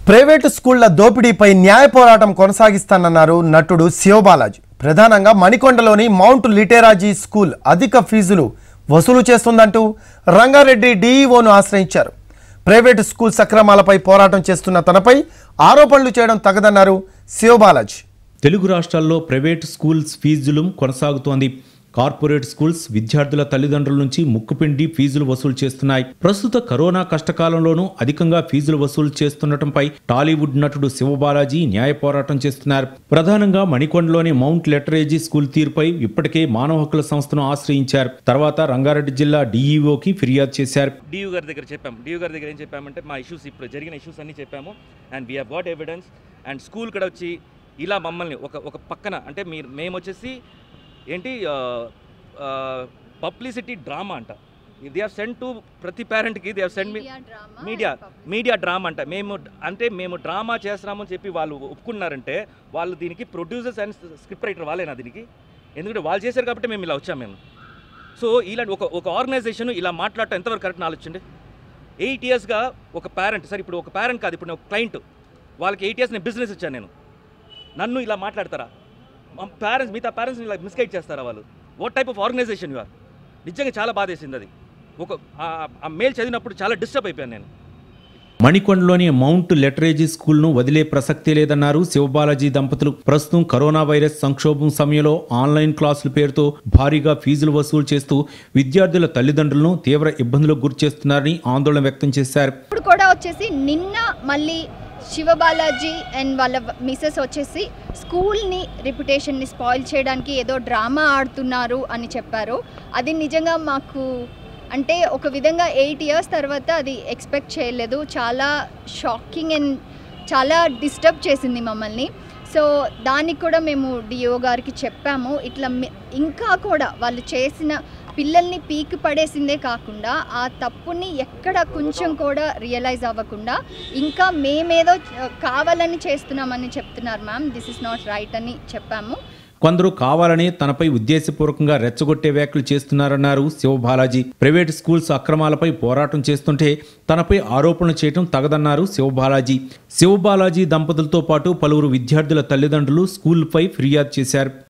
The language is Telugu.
ప్రైవేటు స్కూళ్ల దోపిడీపై న్యాయ పోరాటం కొనసాగిస్తానన్నారు నటుడు శివబాలాజీ ప్రధానంగా మణికొండలోని మౌంట్ లిటేరాజీ స్కూల్ అధిక ఫీజులు వసూలు చేస్తుందంటూ రంగారెడ్డి డీఈఓను ఆశ్రయించారు ప్రైవేటు స్కూల్ సక్రమాలపై పోరాటం చేస్తున్న తనపై ఆరోపణలు చేయడం తగదన్నారు శివబాలాజీ తెలుగు రాష్ట్రాల్లో ప్రైవేట్ స్కూల్స్ ఫీజులు కొనసాగుతోంది కార్పొరేట్ స్కూల్స్ విద్యార్థుల తల్లిదండ్రుల నుంచి ముక్కుపిండి ఫీజులు వసూలు చేస్తున్నాయి ప్రస్తుత కరోనా కష్టకాలంలోనూ అధికంగా ఫీజులు వసూలు చేస్తుండటంపై టాలీవుడ్ నటుడు శివబాలాజీ న్యాయ పోరాటం చేస్తున్నారు ప్రధానంగా మణికొండలోని మౌంట్ లెటరేజీ స్కూల్ తీరుపై ఇప్పటికే మానవ హక్కుల సంస్థను ఆశ్రయించారు తర్వాత రంగారెడ్డి జిల్లా డీఈఓకి ఫిర్యాదు చేశారు డియూ గారి దగ్గర చెప్పాము డియూ గారి దగ్గర ఏం చెప్పామంటే మా ఇష్యూస్ ఇప్పుడు జరిగిన ఇష్యూస్ అన్నీ చెప్పాము and we have got evidence and school కూడా వచ్చి ఇలా మమ్మల్ని ఒక ఒక పక్కన అంటే మీరు మేము వచ్చేసి ఏంటి పబ్లిసిటీ డ్రామా అంట దే హ్యావ్ సెండ్ టు ప్రతి పేరెంట్కి దే హ్యావ్ సెండ్ మీ మీడియా మీడియా డ్రామా అంట మేము అంటే మేము డ్రామా చేస్తున్నామని చెప్పి వాళ్ళు ఒప్పుకున్నారంటే వాళ్ళు దీనికి ప్రొడ్యూసర్స్ అండ్ స్క్రిప్ట్ రైటర్ వాళ్ళేనా దీనికి ఎందుకంటే వాళ్ళు చేశారు కాబట్టి మేము ఇలా వచ్చాము మేము సో ఇలాంటి ఒక ఒక ఆర్గనైజేషన్ ఇలా మాట్లాడటం ఎంతవరకు కరెక్ట్ ఆలోచించండి ఎయిట్ ఇయర్స్గా ఒక పేరెంట్ సార్ ఇప్పుడు ఒక పేరెంట్ కాదు ఇప్పుడు నేను ఒక క్లయింట్ వాళ్ళకి ఎయిట్ ఇయర్స్ నేను బిజినెస్ ఇచ్చాను నేను నన్ను ఇలా మాట్లాడతారా మా పేరెంట్స్ మిగతా పేరెంట్స్ ఇలా మిస్గైడ్ చేస్తారా వాళ్ళు what type of organization you are నిజంగా చాలా బాధేసింది అది ఒక ఆ- ఆ మెయిల్ చదివినప్పుడు చాలా డిస్టర్బ్ అయిపోయాను నేను మణికొండలోని మౌంట్ లెటరేజీ స్కూల్ను వదిలే ప్రసక్తే లేదన్నారు శివబాలాజీ దంపతులు ప్రస్తుతం కరోనా వైరస్ సంక్షోభం సమయంలో ఆన్లైన్ క్లాసుల పేరుతో భారీగా ఫీజులు వసూలు చేస్తూ విద్యార్థుల తల్లిదండ్రులను తీవ్ర ఇబ్బందులకు గురి చేస్తున్నారని ఆందోళన వ్యక్తం చేశారు ఇప్పుడు కూడా వచ్చేసి నిన్న మళ్ళీ శివబాలాజీ అండ్ వాళ్ళ మిసెస్ వచ్చేసి స్కూల్ని రిప్యుటేషన్ని స్పాయిల్ చేయడానికి ఏదో డ్రామా ఆడుతున్నారు అని చెప్పారు అది నిజంగా మాకు అంటే ఒక విధంగా ఎయిట్ ఇయర్స్ తర్వాత అది ఎక్స్పెక్ట్ చేయలేదు చాలా షాకింగ్ అండ్ చాలా డిస్టర్బ్ చేసింది మమ్మల్ని సో దానికి కూడా మేము డిఓ గారికి చెప్పాము ఇట్లా మీ- ఇంకా కూడా వాళ్ళు చేసిన పిల్లల్ని పీకి పడేసిందే కాకుండా ఆ తప్పుని ఎక్కడ కొంచెం కూడా రియలైజ్ అవ్వకుండా ఇంకా మేమేదో ఆ, కావాలని చేస్తున్నామని చెప్తున్నారు ma'am this is not right అని చెప్పాము కొందరు కావాలని తనపై ఉద్దేశపూర్వకంగా రెచ్చగొట్టే వ్యాఖ్యలు చేస్తున్నారన్నారు శివబాలాజీ ప్రైవేట్ స్కూల్స్ అక్రమాలపై పోరాటం చేస్తుంటే తనపై ఆరోపణలు చేయడం తగదన్నారు శివబాలాజీ శివబాలాజీ దంపతులతో పాటు పలువురు విద్యార్థుల తల్లిదండ్రులు స్కూల్పై ఫిర్యాదు చేశారు